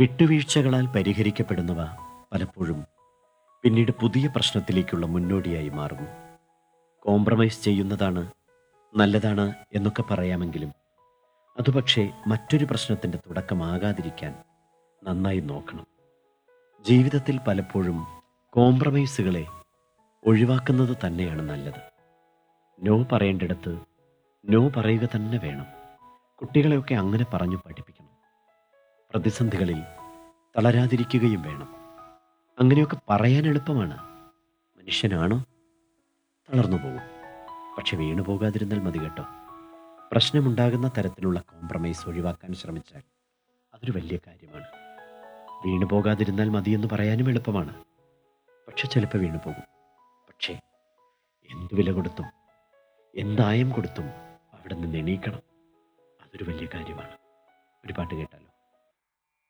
വിട്ടുവീഴ്ചകളാൽ പരിഹരിക്കപ്പെടുന്നവ പലപ്പോഴും പിന്നീട് പുതിയ പ്രശ്നത്തിലേക്കുള്ള മുന്നോടിയായി മാറുന്നു കോംപ്രമൈസ് ചെയ്യുന്നതാണ് നല്ലതാണ് എന്നൊക്കെ പറയാമെങ്കിലും അതുപക്ഷേ മറ്റൊരു പ്രശ്നത്തിൻ്റെ തുടക്കമാകാതിരിക്കാൻ നന്നായി നോക്കണം ജീവിതത്തിൽ പലപ്പോഴും കോംപ്രമൈസുകളെ ഒഴിവാക്കുന്നത് തന്നെയാണ് നല്ലത് നോ പറയേണ്ടിടത്ത് നോ പറയുക തന്നെ വേണം കുട്ടികളെയൊക്കെ അങ്ങനെ പറഞ്ഞു പഠിപ്പിക്കണം പ്രതിസന്ധികളിൽ തളരാതിരിക്കുകയും വേണം അങ്ങനെയൊക്കെ പറയാൻ എളുപ്പമാണ് മനുഷ്യനാണോ തളർന്നു പോകും പക്ഷെ വീണു പോകാതിരുന്നാൽ മതി കേട്ടോ പ്രശ്നമുണ്ടാകുന്ന തരത്തിലുള്ള കോംപ്രമൈസ് ഒഴിവാക്കാൻ ശ്രമിച്ചാൽ അതൊരു വലിയ കാര്യമാണ് വീണു പോകാതിരുന്നാൽ മതിയെന്ന് പറയാനും എളുപ്പമാണ് പക്ഷെ ചിലപ്പോൾ വീണു പോകും പക്ഷേ എന്തു വില കൊടുത്തും എന്തായം കൊടുത്തും അവിടെ നിന്ന് എണീക്കണം അതൊരു വലിയ കാര്യമാണ് ഒരു പാട്ട് കേട്ടാലോ